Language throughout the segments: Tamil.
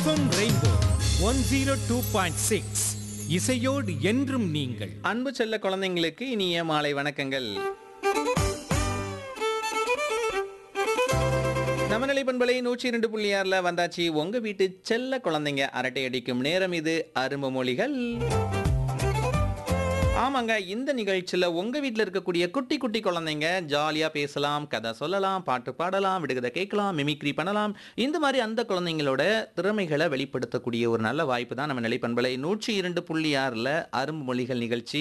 FM rainbow one zero two point six இசையோடு என்றும் நீங்கள் அன்பு செல்ல குழந்தைங்களுக்கு இனிய மாலை வணக்கங்கள் நமநிலை பண்பலை நூற்றி இரண்டு புள்ளி ஆறுல வந்தாச்சு உங்க வீட்டு செல்ல குழந்தைங்க அரட்டை அடிக்கும் நேரம் இது அரும்பு மொழிகள் ஆமாங்க இந்த நிகழ்ச்சியில் உங்க வீட்டில் இருக்கக்கூடிய குட்டி குட்டி குழந்தைங்க ஜாலியாக பேசலாம் கதை சொல்லலாம் பாட்டு பாடலாம் விடுகதை கேட்கலாம் மிமிக்ரி பண்ணலாம் இந்த மாதிரி அந்த குழந்தைங்களோட திறமைகளை வெளிப்படுத்தக்கூடிய ஒரு நல்ல வாய்ப்பு தான் நம்ம நிலைப்பண்பலை நூற்றி இரண்டு புள்ளி ஆறில் அரும்பு மொழிகள் நிகழ்ச்சி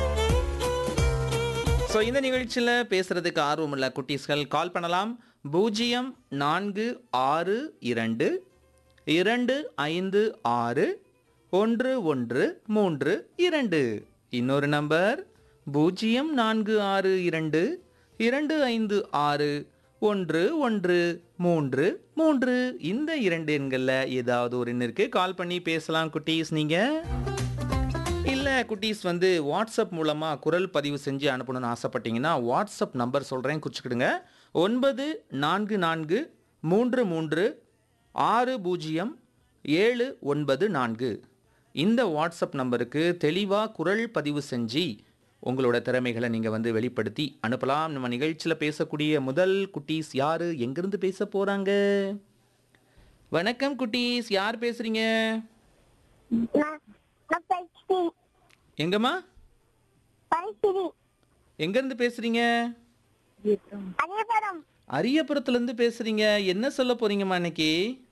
ஸோ இந்த நிகழ்ச்சியில் பேசுறதுக்கு ஆர்வமுள்ள குட்டீஸ்கள் கால் பண்ணலாம் பூஜ்ஜியம் நான்கு ஆறு இரண்டு இரண்டு ஐந்து ஆறு ஒன்று ஒன்று மூன்று இரண்டு இன்னொரு நம்பர் பூஜ்ஜியம் நான்கு ஆறு இரண்டு இரண்டு ஐந்து ஆறு ஒன்று ஒன்று மூன்று மூன்று இந்த இரண்டு எண்களில் ஏதாவது ஒரு எண்ணிற்கு கால் பண்ணி பேசலாம் குட்டீஸ் நீங்கள் இல்லை குட்டீஸ் வந்து வாட்ஸ்அப் மூலமாக குரல் பதிவு செஞ்சு அனுப்பணும்னு ஆசைப்பட்டீங்கன்னா வாட்ஸ்அப் நம்பர் சொல்கிறேன் குறிச்சிக்கிடுங்க ஒன்பது நான்கு நான்கு மூன்று மூன்று ஆறு பூஜ்ஜியம் ஏழு ஒன்பது நான்கு இந்த வாட்ஸ்அப் நம்பருக்கு தெளிவாக குரல் பதிவு செஞ்சு உங்களோட திறமைகளை நீங்கள் வந்து வெளிப்படுத்தி அனுப்பலாம் நம்ம நிகழ்ச்சியில் பேசக்கூடிய முதல் குட்டீஸ் யார் எங்கேருந்து பேச போகிறாங்க வணக்கம் குட்டீஸ் யார் பேசுகிறீங்க நான் நான் பரிசிரி எங்கம்மா பரிசிரி எங்கேருந்து பேசுகிறீங்க அதேபுரம் அரியபுரத்துலேருந்து பேசுகிறீங்க என்ன சொல்ல போகிறீங்கம்மா இன்னைக்கு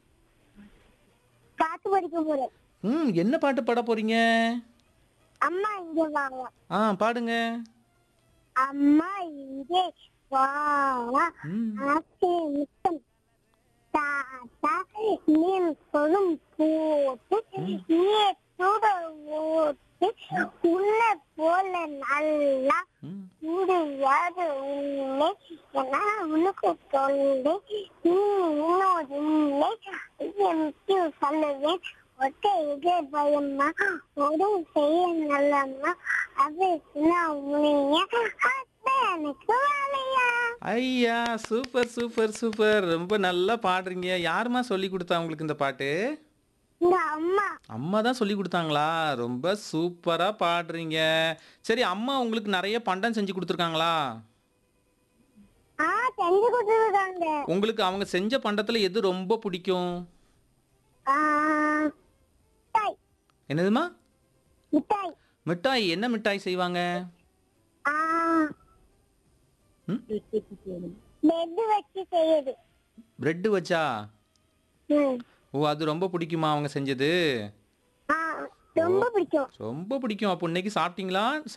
காத்து படிக்க போறேன் ம் என்ன பாட்டு பாட போகிறீங்க அம்மா இங்க வாங்க ஆ பாடுங்க அம்மா இங்கே வாங்க ம் ஆசை முத்தம் தாத்தா நீர் சொல்லும் போட்டு நீ சூட ஓட்டு உள்ள போல நல்லா ம் முடியாது உன்னை என உனக்கு சொல்லே நீ இன்னொரு இல்லை எனக்கு சொல்லுவேன் ஒட்டை இதே பயமா உடம்பு செய்ய நல்லம்மா அது முடிய எனக்கு வேலையா ஐயா சூப்பர் சூப்பர் சூப்பர் ரொம்ப நல்லா பாடுறீங்க யாரும்மா சொல்லி கொடுத்தா உங்களுக்கு இந்த பாட்டு இந்த அம்மா அம்மா தான் சொல்லி கொடுத்தாங்களா ரொம்ப சூப்பராக பாடுறீங்க சரி அம்மா உங்களுக்கு நிறைய பண்டம் செஞ்சு கொடுத்துருக்காங்களா ஆ செஞ்சு கொடுத்துருக்காங்க உங்களுக்கு அவங்க செஞ்ச பண்டத்தில் எது ரொம்ப பிடிக்கும் ஆ, மிட்டாய் என்னதுமா மிட்டாய் மிட்டாய் என்ன மிட்டாய் செய்வாங்க ஆ ம்? பெட் வச்சு செய்யுது பிரெட்டு வச்சா ம் ஓ அது ரொம்ப பிடிக்குமா அவங்க செஞ்சது ஆ ரொம்ப பிடிக்கும் ரொம்ப பிடிக்கும் அப்போ இன்னைக்கு சாப்பிட்டீங்களா